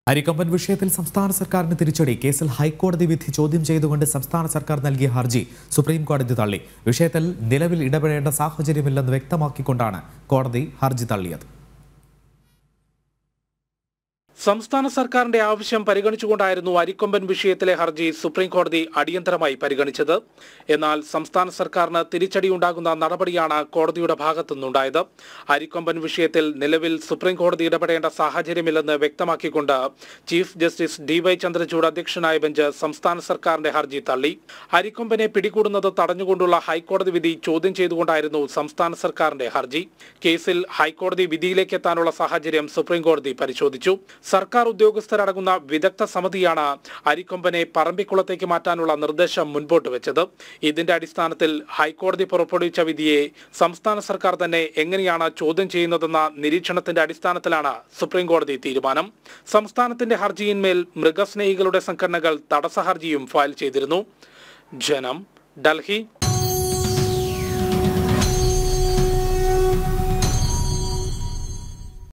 അരിക്കൊമ്പൻ വിഷയത്തിൽ സംസ്ഥാന സർക്കാരിന് തിരിച്ചടി കേസിൽ ഹൈക്കോടതി വിധി ചോദ്യം ചെയ്തുകൊണ്ട് സംസ്ഥാന സർക്കാർ നൽകിയ ഹർജി സുപ്രീം കോടതി തള്ളി വിഷയത്തിൽ നിലവിൽ ഇടപെടേണ്ട സാഹചര്യമില്ലെന്ന് വ്യക്തമാക്കിക്കൊണ്ടാണ് കോടതി ഹർജി തള്ളിയത് സംസ്ഥാന സർക്കാരിന്റെ ആവശ്യം പരിഗണിച്ചുകൊണ്ടായിരുന്നു അരിക്കൊമ്പൻ വിഷയത്തിലെ ഹർജി സുപ്രീം കോടതി അടിയന്തരമായി പരിഗണിച്ചത് എന്നാൽ സംസ്ഥാന സർക്കാരിന് തിരിച്ചടിയുണ്ടാകുന്ന നടപടിയാണ് കോടതിയുടെ ഭാഗത്തുനിന്നുണ്ടായത് അരിക്കൊമ്പൻ വിഷയത്തിൽ നിലവിൽ സുപ്രീം കോടതി ഇടപെടേണ്ട സാഹചര്യമില്ലെന്ന് വ്യക്തമാക്കിക്കൊണ്ട് chief justice D Y Chandrachud അധ്യക്ഷനായ ബെഞ്ച് സംസ്ഥാന സർക്കാരിന്റെ ഹർജി തള്ളി അരിക്കൊമ്പനെ പിടികൂടുന്നത് തടഞ്ഞുകൊണ്ടുള്ള ഹൈക്കോടതി വിധി ചോദ്യം ചെയ്തുകൊണ്ടായിരുന്നു സംസ്ഥാന സർക്കാരിന്റെ ഹർജി കേസിൽ ഹൈക്കോടതി വിധിയിലേക്ക് എത്താനുള്ള സാഹചര്യം സുപ്രീം കോടതി പരിശോധിച്ചു സർക്കാർ ഉദ്യോഗസ്ഥരടങ്ങുന്ന വിദഗ്ധ സമിതിയാണ് അരിക്കൊമ്പനെ പറമ്പിക്കുളത്തേക്ക് മാറ്റാനുള്ള നിർദ്ദേശം മുൻപോട്ട് വെച്ചത് ഇതിന്റെ അടിസ്ഥാനത്തിൽ ഹൈക്കോടതി പുറപ്പെടുവിച്ച വിധിയെ സംസ്ഥാന സർക്കാർ തന്നെ എങ്ങനെയാണ് ചോദ്യം ചെയ്യുന്നതെന്ന നിരീക്ഷണത്തിന്റെ അടിസ്ഥാനത്തിലാണ് സുപ്രീം കോടതി തീരുമാനം സംസ്ഥാനത്തിന്റെ ഹർജിയിന്മേൽ മൃഗസ്നേഹികളുടെ സംഘടനകൾ തടസ്സ ഹർജിയും ഫയൽ ചെയ്തിരുന്നു ജനം ഡൽഹി